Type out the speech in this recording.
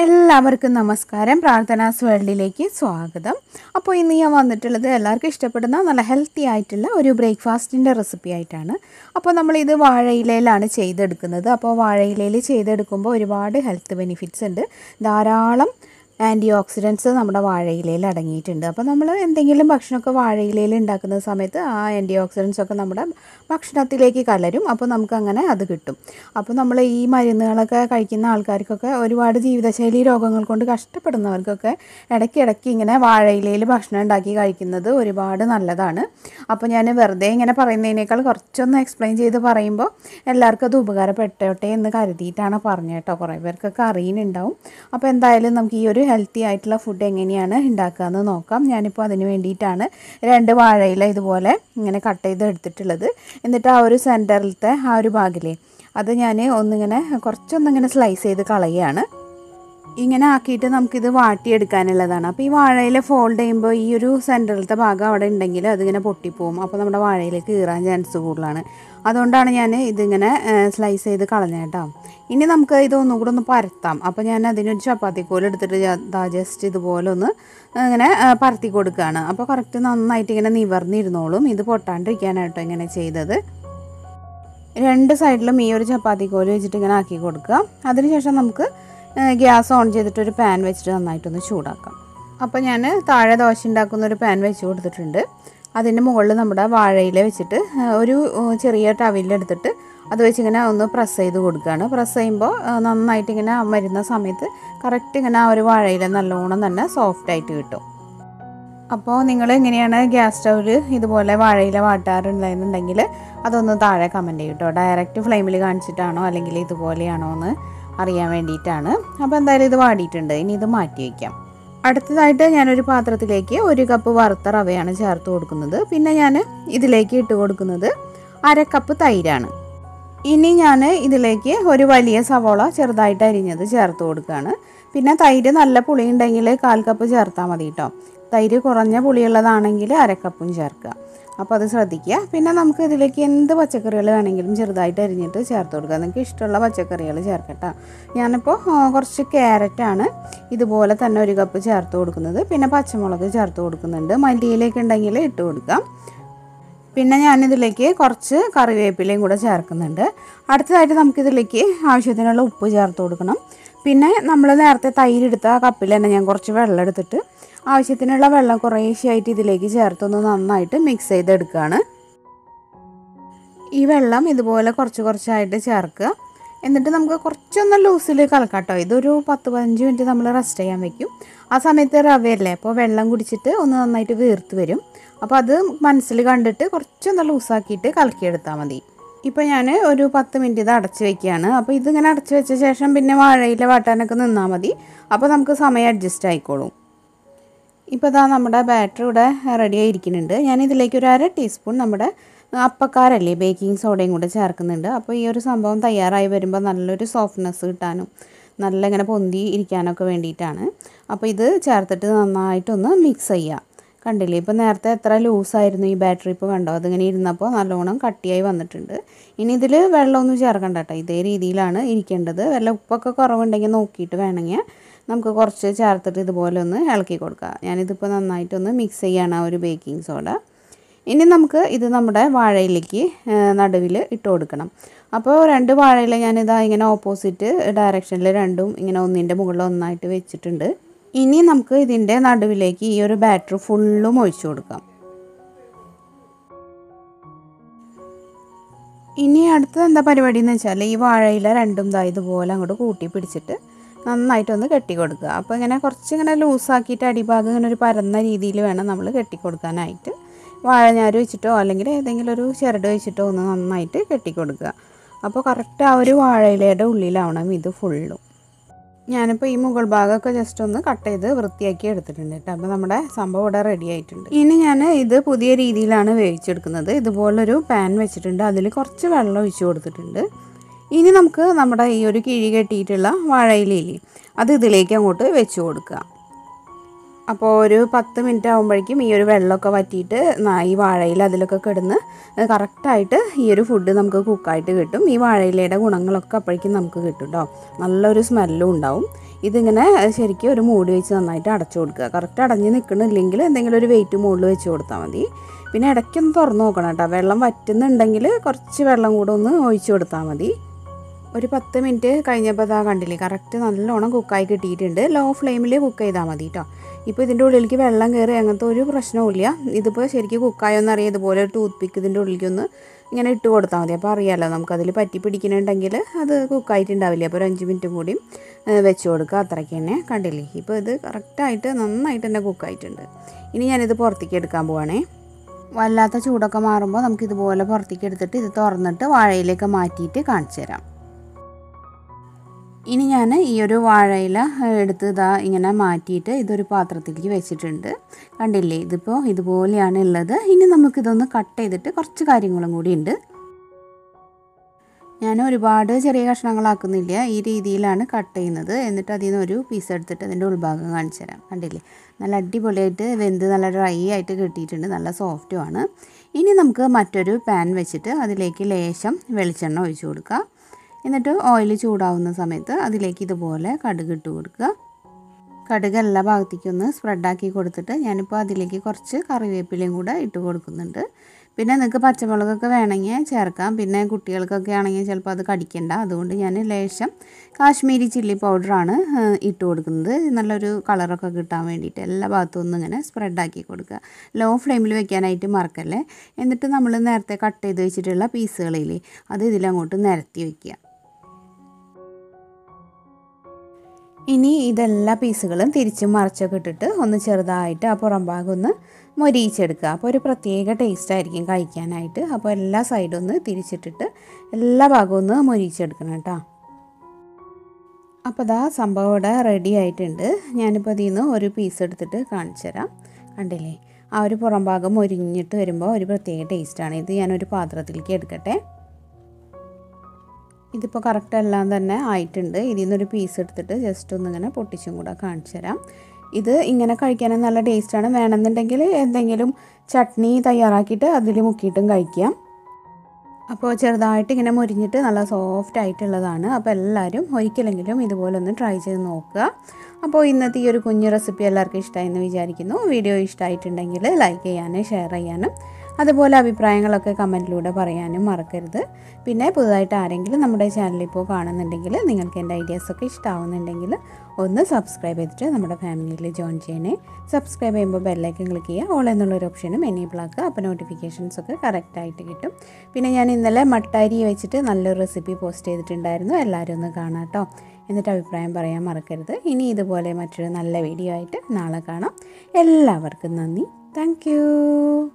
എല്ലാവർക്കും നമസ്കാരം പ്രാർത്ഥനാസ് വേൾഡിലേക്ക് സ്വാഗതം അപ്പോൾ ഇന്ന് ഞാൻ വന്നിട്ടുള്ളത് എല്ലാവർക്കും ഇഷ്ടപ്പെടുന്ന നല്ല ഹെൽത്തി ആയിട്ടുള്ള ഒരു ബ്രേക്ക്ഫാസ്റ്റിൻ്റെ റെസിപ്പി ആയിട്ടാണ് അപ്പോൾ നമ്മളിത് വാഴയിലയിലാണ് ചെയ്തെടുക്കുന്നത് അപ്പോൾ വാഴയിലയിൽ ചെയ്തെടുക്കുമ്പോൾ ഒരുപാട് ഹെൽത്ത് ബെനിഫിറ്റ്സ് ഉണ്ട് ധാരാളം ആൻറ്റി ഓക്സിഡൻസ് നമ്മുടെ വാഴയിലയിൽ അടങ്ങിയിട്ടുണ്ട് അപ്പോൾ നമ്മൾ എന്തെങ്കിലും ഭക്ഷണമൊക്കെ വാഴയിലയിൽ ഉണ്ടാക്കുന്ന സമയത്ത് ആ ആൻറ്റി ഓക്സിഡൻസ് ഒക്കെ നമ്മുടെ ഭക്ഷണത്തിലേക്ക് കലരും അപ്പോൾ നമുക്ക് അങ്ങനെ അത് കിട്ടും അപ്പോൾ നമ്മൾ ഈ മരുന്നുകളൊക്കെ കഴിക്കുന്ന ആൾക്കാർക്കൊക്കെ ഒരുപാട് ജീവിതശൈലി രോഗങ്ങൾ കൊണ്ട് കഷ്ടപ്പെടുന്നവർക്കൊക്കെ ഇടയ്ക്കിടയ്ക്ക് ഇങ്ങനെ വാഴയിലയിൽ ഭക്ഷണം ഉണ്ടാക്കി കഴിക്കുന്നത് ഒരുപാട് നല്ലതാണ് അപ്പോൾ ഞാൻ വെറുതെ ഇങ്ങനെ പറയുന്നതിനേക്കാൾ കുറച്ചൊന്ന് എക്സ്പ്ലെയിൻ ചെയ്ത് പറയുമ്പോൾ എല്ലാവർക്കും അത് ഉപകാരപ്പെട്ടോട്ടെ എന്ന് കരുതിയിട്ടാണ് പറഞ്ഞത് കേട്ടോ കുറേ പേർക്കൊക്കെ അറിയുന്നുണ്ടാവും അപ്പോൾ എന്തായാലും നമുക്ക് ഈ ഒരു ഹെൽത്തി ആയിട്ടുള്ള ഫുഡ് എങ്ങനെയാണ് ഉണ്ടാക്കുകയെന്ന് നോക്കാം ഞാനിപ്പോൾ അതിന് വേണ്ടിയിട്ടാണ് രണ്ട് വാഴയില ഇതുപോലെ ഇങ്ങനെ കട്ട് ചെയ്ത് എടുത്തിട്ടുള്ളത് എന്നിട്ട് ആ ഒരു സെൻറ്ററിലത്തെ ആ ഒരു ഭാഗിലേ അത് ഞാൻ ഒന്നിങ്ങനെ കുറച്ചൊന്നിങ്ങനെ സ്ലൈസ് ചെയ്ത് കളയുകയാണ് ഇങ്ങനെ ആക്കിയിട്ട് നമുക്കിത് വാട്ടിയെടുക്കാനുള്ളതാണ് അപ്പോൾ ഈ വാഴയില ഫോൾഡ് ചെയ്യുമ്പോൾ ഈ ഒരു സെൻറ്ററിലത്തെ ഭാഗം അവിടെ ഉണ്ടെങ്കിൽ അതിങ്ങനെ പൊട്ടിപ്പോവും അപ്പോൾ നമ്മുടെ വാഴയിലേക്ക് കീറാൻ ചാൻസ് കൂടുതലാണ് അതുകൊണ്ടാണ് ഞാൻ ഇതിങ്ങനെ സ്ലൈസ് ചെയ്ത് കളഞ്ഞേട്ടോ ഇനി നമുക്ക് ഇത് ഒന്നും കൂടെ ഒന്ന് പരത്താം അപ്പോൾ ഞാൻ അതിനൊരു ചപ്പാത്തിക്കോൽ എടുത്തിട്ട് ദാ ജസ്റ്റ് ഇതുപോലെ ഒന്ന് ഇങ്ങനെ പരത്തി കൊടുക്കുകയാണ് അപ്പോൾ കറക്റ്റ് നന്നായിട്ട് ഇങ്ങനെ നിവർന്നിരുന്നോളും ഇത് പൊട്ടാണ്ടിരിക്കാനായിട്ടോ ഇങ്ങനെ ചെയ്തത് രണ്ട് സൈഡിലും ഈ ഒരു ചപ്പാത്തിക്കോല് വെച്ചിട്ട് ഇങ്ങനെ ആക്കി കൊടുക്കുക അതിനുശേഷം നമുക്ക് ഗ്യാസ് ഓൺ ചെയ്തിട്ട് ഒരു പാൻ വെച്ചിട്ട് നന്നായിട്ടൊന്ന് ചൂടാക്കാം അപ്പോൾ ഞാൻ താഴെ ദോശ ഉണ്ടാക്കുന്ന ഒരു പാൻ വെച്ച് കൊടുത്തിട്ടുണ്ട് അതിൻ്റെ മുകളിൽ നമ്മുടെ വാഴയില വെച്ചിട്ട് ഒരു ചെറിയ ടവിലെടുത്തിട്ട് അത് വെച്ച് ഇങ്ങനെ ഒന്ന് പ്രസ് ചെയ്ത് കൊടുക്കുകയാണ് പ്രസ് ചെയ്യുമ്പോൾ നന്നായിട്ട് ഇങ്ങനെ വരുന്ന സമയത്ത് കറക്റ്റ് ഇങ്ങനെ ആ ഒരു വാഴയില നല്ലോണം തന്നെ സോഫ്റ്റ് ആയിട്ട് കിട്ടും അപ്പോൾ നിങ്ങൾ എങ്ങനെയാണ് ഗ്യാസ് സ്റ്റൗവിൽ ഇതുപോലെ വാഴയില വാട്ടാറുണ്ടെന്നുണ്ടെങ്കിൽ അതൊന്ന് താഴെ കമൻറ്റ് ചെയ്യും കേട്ടോ ഡയറക്റ്റ് ഫ്ലെയിമിൽ കാണിച്ചിട്ടാണോ അല്ലെങ്കിൽ ഇതുപോലെയാണോ എന്ന് അറിയാൻ വേണ്ടിയിട്ടാണ് അപ്പോൾ എന്തായാലും ഇത് വാടിയിട്ടുണ്ട് ഇനി ഇത് മാറ്റി വയ്ക്കാം അടുത്തതായിട്ട് ഞാനൊരു പാത്രത്തിലേക്ക് ഒരു കപ്പ് വറുത്ത റവയാണ് ചേർത്ത് കൊടുക്കുന്നത് പിന്നെ ഞാൻ ഇതിലേക്ക് ഇട്ട് കൊടുക്കുന്നത് അര കപ്പ് തൈരാണ് ഇനി ഞാൻ ഇതിലേക്ക് ഒരു വലിയ സവോള ചെറുതായിട്ട് അരിഞ്ഞത് ചേർത്ത് കൊടുക്കുകയാണ് പിന്നെ തൈര് നല്ല പുളി ഉണ്ടെങ്കിൽ കാൽ കപ്പ് ചേർത്താൽ മതി കേട്ടോ തൈര് കുറഞ്ഞ പുളിയുള്ളതാണെങ്കിൽ അരക്കപ്പും ചേർക്കുക അപ്പോൾ അത് ശ്രദ്ധിക്കുക പിന്നെ നമുക്ക് ഇതിലേക്ക് എന്ത് പച്ചക്കറികൾ വേണമെങ്കിലും ചെറുതായിട്ട് അരിഞ്ഞിട്ട് ചേർത്ത് കൊടുക്കുക നിങ്ങൾക്ക് ഇഷ്ടമുള്ള പച്ചക്കറികൾ ചേർക്കട്ടോ ഞാനിപ്പോൾ കുറച്ച് ക്യാരറ്റാണ് ഇതുപോലെ തന്നെ ഒരു കപ്പ് ചേർത്ത് കൊടുക്കുന്നത് പിന്നെ പച്ചമുളക് ചേർത്ത് കൊടുക്കുന്നുണ്ട് മല്ലിയിലേക്ക് ഉണ്ടെങ്കിൽ ഇട്ട് കൊടുക്കാം പിന്നെ ഞാനിതിലേക്ക് കുറച്ച് കറിവേപ്പിലയും കൂടെ ചേർക്കുന്നുണ്ട് അടുത്തതായിട്ട് നമുക്കിതിലേക്ക് ആവശ്യത്തിനുള്ള ഉപ്പ് ചേർത്ത് കൊടുക്കണം പിന്നെ നമ്മൾ നേരത്തെ തൈര് എടുത്ത ആ കപ്പിൽ തന്നെ ഞാൻ കുറച്ച് വെള്ളം എടുത്തിട്ട് ആവശ്യത്തിനുള്ള വെള്ളം കുറേശ്ശെയായിട്ട് ഇതിലേക്ക് ചേർത്തൊന്ന് നന്നായിട്ട് മിക്സ് ചെയ്തെടുക്കുകയാണ് ഈ വെള്ളം ഇതുപോലെ കുറച്ച് കുറച്ചായിട്ട് ചേർക്കുക എന്നിട്ട് നമുക്ക് കുറച്ചൊന്ന് ലൂസിൽ കലക്കാട്ടോ ഇതൊരു പത്ത് പതിനഞ്ച് മിനിറ്റ് നമ്മൾ റെസ്റ്റ് ചെയ്യാൻ വെക്കും ആ സമയത്ത് റവയല്ലേ അപ്പോൾ വെള്ളം കുടിച്ചിട്ട് ഒന്ന് നന്നായിട്ട് വീർത്ത് വരും അപ്പോൾ അത് മനസ്സിൽ കണ്ടിട്ട് കുറച്ചൊന്ന് ലൂസാക്കിയിട്ട് കലക്കിയെടുത്താൽ മതി ഇപ്പോൾ ഞാൻ ഒരു പത്ത് മിനിറ്റ് ഇത് അടച്ച് വെക്കുകയാണ് അപ്പോൾ ഇതിങ്ങനെ അടച്ച് വെച്ച ശേഷം പിന്നെ വാഴയില വാട്ടാനൊക്കെ നിന്നാൽ മതി അപ്പോൾ നമുക്ക് സമയം അഡ്ജസ്റ്റ് ആയിക്കോളും ഇപ്പോൾ ഇതാ നമ്മുടെ ബാറ്റർ ഇവിടെ റെഡി ആയിരിക്കുന്നുണ്ട് ഞാൻ ഇതിലേക്ക് ഒരു അര ടീസ്പൂൺ നമ്മുടെ അപ്പക്കാരല്ലേ ബേക്കിംഗ് സോഡയും കൂടെ ചേർക്കുന്നുണ്ട് അപ്പോൾ ഈ ഒരു സംഭവം തയ്യാറായി വരുമ്പോൾ നല്ലൊരു സോഫ്റ്റ്നെസ് കിട്ടാനും നല്ല ഇങ്ങനെ പൊന്തി ഇരിക്കാനൊക്കെ വേണ്ടിയിട്ടാണ് അപ്പോൾ ഇത് ചേർത്തിട്ട് നന്നായിട്ടൊന്ന് മിക്സ് ചെയ്യുക കണ്ടില്ലേ ഇപ്പോൾ നേരത്തെ എത്ര ലൂസായിരുന്നു ഈ ബാറ്ററി ഇപ്പോൾ കണ്ടോ അതിങ്ങനെ ഇരുന്നപ്പോൾ നല്ലോണം കട്ടിയായി വന്നിട്ടുണ്ട് ഇനി ഇതിൽ വെള്ളമൊന്നും ചേർക്കണ്ട കേട്ടോ ഇതേ രീതിയിലാണ് ഇരിക്കേണ്ടത് വല്ല ഉപ്പൊക്കെ കുറവുണ്ടെങ്കിൽ നോക്കിയിട്ട് വേണമെങ്കിൽ നമുക്ക് കുറച്ച് ചേർത്തിട്ട് ഇതുപോലെ ഒന്ന് ഇളക്കി കൊടുക്കുക ഞാനിതിപ്പോൾ നന്നായിട്ടൊന്ന് മിക്സ് ചെയ്യാണ് ആ ഒരു ബേക്കിംഗ് സോഡ ഇനി നമുക്ക് ഇത് നമ്മുടെ വാഴയിലേക്ക് നടുവിൽ ഇട്ട് കൊടുക്കണം അപ്പോൾ രണ്ട് വാഴയില ഞാനിതാ ഇങ്ങനെ ഓപ്പോസിറ്റ് ഡയറക്ഷനിൽ രണ്ടും ഇങ്ങനെ ഒന്നിൻ്റെ മുകളിൽ ഒന്നായിട്ട് വെച്ചിട്ടുണ്ട് ഇനി നമുക്ക് ഇതിൻ്റെ നടുവിലേക്ക് ഈ ഒരു ബാറ്റർ ഫുള്ളും ഒഴിച്ചു കൊടുക്കാം ഇനി അടുത്തത് എന്താ പരിപാടി എന്ന് വെച്ചാൽ ഈ വാഴയില രണ്ടും ദാ ഇതുപോലെ അങ്ങോട്ട് കൂട്ടി പിടിച്ചിട്ട് നന്നായിട്ടൊന്ന് കെട്ടി കൊടുക്കുക അപ്പോൾ ഇങ്ങനെ കുറച്ചിങ്ങനെ ലൂസാക്കിയിട്ട് അടിഭാഗം ഇങ്ങനെ ഒരു പരന്ന രീതിയിൽ വേണം നമ്മൾ കെട്ടി കൊടുക്കാനായിട്ട് വാഴഞ്ഞാര് വെച്ചിട്ടോ അല്ലെങ്കിൽ ഏതെങ്കിലും ഒരു ചിരട് വെച്ചിട്ടോ ഒന്ന് നന്നായിട്ട് കെട്ടി കൊടുക്കുക അപ്പോൾ കറക്റ്റ് ആ ഒരു വാഴയിലയുടെ ഉള്ളിലാവണം ഇത് ഫുള്ളും ഞാനിപ്പോൾ ഈ മുകൾ ഭാഗമൊക്കെ ജസ്റ്റ് ഒന്ന് കട്ട് ചെയ്ത് വൃത്തിയാക്കി എടുത്തിട്ടുണ്ട് കേട്ടോ അപ്പോൾ നമ്മുടെ സംഭവം ഇവിടെ റെഡി ആയിട്ടുണ്ട് ഇനി ഞാൻ ഇത് പുതിയ രീതിയിലാണ് വേവിച്ചെടുക്കുന്നത് ഇതുപോലൊരു പാൻ വെച്ചിട്ടുണ്ട് അതിൽ കുറച്ച് വെള്ളം ഒഴിച്ചു കൊടുത്തിട്ടുണ്ട് ഇനി നമുക്ക് നമ്മുടെ ഈ ഒരു കിഴി കെട്ടിയിട്ടുള്ള വാഴയിലയില്ലേ അത് ഇതിലേക്ക് അങ്ങോട്ട് വെച്ച് കൊടുക്കുക അപ്പോൾ ഒരു പത്ത് മിനിറ്റ് ആകുമ്പോഴേക്കും ഈ ഒരു വെള്ളമൊക്കെ വറ്റിയിട്ട് ന- ഈ വാഴയില അതിലൊക്കെ കിടന്ന് കറക്റ്റായിട്ട് ഈ ഒരു ഫുഡ് നമുക്ക് കുക്കായിട്ട് കിട്ടും ഈ വാഴയിലയുടെ ഗുണങ്ങളൊക്കെ അപ്പോഴേക്കും നമുക്ക് കിട്ടും കേട്ടോ നല്ലൊരു സ്മെല്ലും ഉണ്ടാവും ഇതിങ്ങനെ ശരിക്കും ഒരു മൂടി വെച്ച് നന്നായിട്ട് അടച്ചു കൊടുക്കുക കറക്റ്റ് അടഞ്ഞ് നിൽക്കണില്ലെങ്കിൽ എന്തെങ്കിലും ഒരു വെയിറ്റ് മുകളിൽ വെച്ച് കൊടുത്താൽ മതി പിന്നെ ഇടയ്ക്കൊന്ന് തുറന്ന് നോക്കണം കേട്ടോ വെള്ളം വറ്റുന്നുണ്ടെങ്കിൽ കുറച്ച് വെള്ളം കൂടെ ഒന്ന് ഒഴിച്ചു കൊടുത്താൽ മതി ഒരു പത്ത് മിനിറ്റ് കഴിഞ്ഞപ്പോൾ ഇതാ കണ്ടില്ലേ കറക്റ്റ് നല്ലോണം കുക്കായി കിട്ടിയിട്ടുണ്ട് ലോ ഫ്ലെയിമിൽ കുക്ക് ചെയ്താൽ മതി കേട്ടോ ഇപ്പോൾ ഇതിൻ്റെ ഉള്ളിലേക്ക് വെള്ളം കയറി അങ്ങനത്തെ ഒരു പ്രശ്നവുമില്ല ഇതിപ്പോൾ ശരിക്കും കുക്കായൊന്നും അറിയാം ഇതുപോലെ ഒരു ടൂത്ത് പിക്ക് ഇതിൻ്റെ ഉള്ളിലേക്കൊന്ന് ഇങ്ങനെ ഇട്ട് കൊടുത്താൽ മതി അപ്പോൾ അറിയാമല്ലോ നമുക്കതിൽ പറ്റി പിടിക്കുന്നുണ്ടെങ്കിൽ അത് കുക്കായിട്ടുണ്ടാവില്ല അപ്പോൾ ഒരു അഞ്ച് മിനിറ്റും കൂടിയും ഏഹ്, വെച്ച് കൊടുക്കുക അത്രയ്ക്ക് തന്നെ കണ്ടില്ലേ ഇപ്പോൾ ഇത് കറക്റ്റായിട്ട് നന്നായിട്ട് തന്നെ കുക്കായിട്ടുണ്ട് ഇനി ഞാനിത് പുറത്തേക്ക് എടുക്കാൻ പോവാണേ വല്ലാത്ത ചൂടൊക്കെ മാറുമ്പോൾ നമുക്ക് ഇതുപോലെ പുറത്തേക്ക് എടുത്തിട്ട് ഇത് തുറന്നിട്ട് വാഴയിലേക്ക് മാറ്റിയിട്ട് കാണിച്ചു തരാം ഇനി ഞാൻ ഈ ഒരു വാഴയില എടുത്ത് ഇതാ ഇങ്ങനെ മാറ്റിയിട്ട് ഇതൊരു പാത്രത്തിലേക്ക് വെച്ചിട്ടുണ്ട് കണ്ടില്ലേ ഇതിപ്പോൾ ഇതുപോലെയാണ് ഉള്ളത് ഇനി നമുക്കിതൊന്ന് കട്ട് ചെയ്തിട്ട് കുറച്ച് കാര്യങ്ങളും കൂടി ഉണ്ട് ഞാൻ ഒരുപാട് ചെറിയ കഷ്ണങ്ങളാക്കുന്നില്ല ഈ രീതിയിലാണ് കട്ട് ചെയ്യുന്നത് എന്നിട്ട് അതിൽ നിന്ന് ഒരു പീസ് എടുത്തിട്ട് അതിൻ്റെ ഉൾഭാഗം കാണിച്ചു തരാം കണ്ടില്ലേ നല്ല അടിപൊളിയായിട്ട് വെന്ത് നല്ല ഡ്രൈ ആയിട്ട് കിട്ടിയിട്ടുണ്ട് നല്ല സോഫ്റ്റുമാണ് ഇനി നമുക്ക് മറ്റൊരു പാൻ വെച്ചിട്ട് അതിലേക്ക് ലേശം വെളിച്ചെണ്ണ ഒഴിച്ചു കൊടുക്കുക എന്നിട്ട് ഓയിൽ ചൂടാവുന്ന സമയത്ത് അതിലേക്ക് ഇതുപോലെ കടുക് ഇട്ട് കൊടുക്കുക കടുക് എല്ലാ ഭാഗത്തേക്കും ഒന്ന് സ്പ്രെഡാക്കി കൊടുത്തിട്ട് ഞാനിപ്പോൾ അതിലേക്ക് കുറച്ച് കറിവേപ്പിലയും കൂടെ ഇട്ട് കൊടുക്കുന്നുണ്ട് പിന്നെ നിങ്ങൾക്ക് പച്ചമുളകൊക്കെ വേണമെങ്കിൽ ചേർക്കാം പിന്നെ കുട്ടികൾക്കൊക്കെ ആണെങ്കിൽ ചിലപ്പോൾ അത് കടിക്കണ്ട അതുകൊണ്ട് ഞാൻ ലേശം കാശ്മീരി ചില്ലി പൗഡറാണ് ഇട്ട് കൊടുക്കുന്നത് നല്ലൊരു കളറൊക്കെ കിട്ടാൻ വേണ്ടിയിട്ട് എല്ലാ ഭാഗത്തും ഒന്ന് ഇങ്ങനെ സ്പ്രെഡാക്കി കൊടുക്കുക ലോ ഫ്ലെയിമിൽ വെക്കാനായിട്ട് മറക്കല്ലേ എന്നിട്ട് നമ്മൾ നേരത്തെ കട്ട് ചെയ്ത് വെച്ചിട്ടുള്ള പീസുകളില്ലേ അത് ഇതിലങ്ങോട്ട് നിരത്തി വയ്ക്കുക ഇനി ഇതെല്ലാ പീസുകളും തിരിച്ചും മറിച്ചൊക്കെ ഇട്ടിട്ട് ഒന്ന് ചെറുതായിട്ട് ആ പുറം ഭാഗം ഒന്ന് മൊരിയിച്ചെടുക്കുക അപ്പോൾ ഒരു പ്രത്യേക ടേസ്റ്റ് ആയിരിക്കും കഴിക്കാനായിട്ട് അപ്പോൾ എല്ലാ സൈഡും ഒന്ന് തിരിച്ചിട്ടിട്ട് എല്ലാ ഭാഗവും ഒന്ന് മൊരിയിച്ചെടുക്കണം കേട്ടോ അപ്പോൾ ഇതാ സംഭവം ഇവിടെ റെഡി ആയിട്ടുണ്ട് ഞാനിപ്പോൾ അതിൽ നിന്ന് ഒരു പീസ് എടുത്തിട്ട് കാണിച്ചു തരാം കണ്ടില്ലേ ആ ഒരു പുറം ഭാഗം മൊരിഞ്ഞിട്ട് വരുമ്പോൾ ഒരു പ്രത്യേക ടേസ്റ്റാണ് ഇത് ഞാനൊരു പാത്രത്തിലേക്ക് എടുക്കട്ടെ ഇതിപ്പോൾ കറക്റ്റ് എല്ലാം തന്നെ ആയിട്ടുണ്ട് ഇതിൽ നിന്നൊരു പീസ് എടുത്തിട്ട് ജസ്റ്റ് ഒന്നിങ്ങനെ പൊട്ടിച്ചും കൂടെ കാണിച്ചു തരാം ഇത് ഇങ്ങനെ കഴിക്കാനും നല്ല ടേസ്റ്റാണ് വേണമെന്നുണ്ടെങ്കിൽ എന്തെങ്കിലും ചട്നി തയ്യാറാക്കിയിട്ട് അതിൽ മുക്കിയിട്ടും കഴിക്കാം അപ്പോൾ ചെറുതായിട്ട് ഇങ്ങനെ മുരിഞ്ഞിട്ട് നല്ല സോഫ്റ്റ് ആയിട്ടുള്ളതാണ് അപ്പോൾ എല്ലാവരും ഒരിക്കലെങ്കിലും ഇതുപോലെ ഒന്ന് ട്രൈ ചെയ്ത് നോക്കുക അപ്പോൾ ഇന്നത്തെ ഈ ഒരു കുഞ്ഞു റെസിപ്പി എല്ലാവർക്കും ഇഷ്ടമായെന്ന് വിചാരിക്കുന്നു വീഡിയോ ഇഷ്ടമായിട്ടുണ്ടെങ്കിൽ ലൈക്ക് ചെയ്യാനും ഷെയർ ചെയ്യാനും അതുപോലെ അഭിപ്രായങ്ങളൊക്കെ കമൻറ്റിലൂടെ പറയാനും മറക്കരുത് പിന്നെ പുതുതായിട്ട് ആരെങ്കിലും നമ്മുടെ ചാനൽ ഇപ്പോൾ കാണുന്നുണ്ടെങ്കിൽ നിങ്ങൾക്ക് എൻ്റെ ഐഡിയാസൊക്കെ ഇഷ്ടമാവുന്നുണ്ടെങ്കിൽ ഒന്ന് സബ്സ്ക്രൈബ് ചെയ്തിട്ട് നമ്മുടെ ഫാമിലിയിൽ ജോയിൻ ചെയ്യണേ സബ്സ്ക്രൈബ് ചെയ്യുമ്പോൾ ബെല്ലൈക്കൻ ക്ലിക്ക് ചെയ്യുക ഓൾ എന്നുള്ളൊരു ഓപ്ഷനും എനേബിൾ ആക്കുക അപ്പോൾ നോട്ടിഫിക്കേഷൻസ് ഒക്കെ കറക്റ്റായിട്ട് കിട്ടും പിന്നെ ഞാൻ ഇന്നലെ മട്ടാരി വെച്ചിട്ട് നല്ലൊരു റെസിപ്പി പോസ്റ്റ് ചെയ്തിട്ടുണ്ടായിരുന്നു എല്ലാവരും ഒന്ന് കാണാം കേട്ടോ എന്നിട്ട് അഭിപ്രായം പറയാൻ മറക്കരുത് ഇനി ഇതുപോലെ മറ്റൊരു നല്ല വീഡിയോ ആയിട്ട് നാളെ കാണാം എല്ലാവർക്കും നന്ദി താങ്ക്